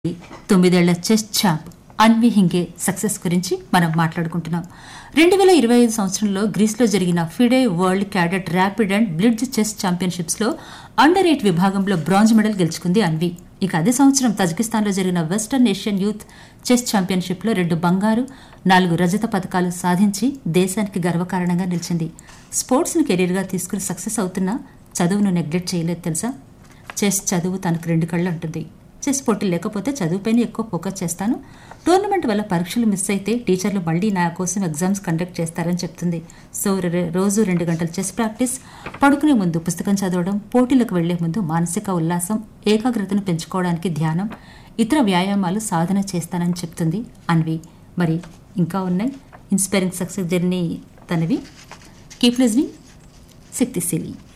తొమ్మిదేళ్ల chess champ Anvi Hinge success గురించి మనం మాట్లాడుకుంటున్నాం రెండు వేల ఇరవై ఐదు సంవత్సరంలో గ్రీస్లో జరిగిన FIDE world cadet rapid and blitz chess ఛాంపియన్షిప్స్లో అండర్ ఎయిట్ విభాగంలో బ్రాంజ్ మెడల్ గెలుచుకుంది అన్వి ఇక అదే సంవత్సరం తజికిస్తాన్లో జరిగిన వెస్టర్న్ ఏషియన్ యూత్ చెస్ ఛాంపియన్షిప్లో రెండు బంగారు నాలుగు రజత పథకాలు సాధించి దేశానికి గర్వకారణంగా నిలిచింది స్పోర్ట్స్ని కెరీర్గా తీసుకుని సక్సెస్ అవుతున్నా చదువును నెగ్లెక్ట్ చేయలేదు తెలుసా చెస్ చదువు తనకు రెండు కళ్ళు ఉంటుంది చెస్ పోటీ లేకపోతే చదువుపైన ఎక్కువ ఫోకస్ చేస్తాను టోర్నమెంట్ వల్ల పరీక్షలు మిస్ అయితే టీచర్లు మళ్ళీ నా కోసం ఎగ్జామ్స్ కండక్ట్ చేస్తారని చెప్తుంది సో రె- రోజు రెండు గంటల చెస్ ప్రాక్టీస్ పడుకునే ముందు పుస్తకం చదవడం పోటీలకు వెళ్లే ముందు మానసిక ఉల్లాసం ఏకాగ్రతను పెంచుకోవడానికి ధ్యానం ఇతర వ్యాయామాలు సాధన చేస్తానని చెప్తుంది అన్వి మరి ఇంకా ఉన్నాయి ఇన్స్పైరింగ్ సక్సెస్ జర్నీ తనవి కీప్ లిజనింగ్ శక్తిశీలి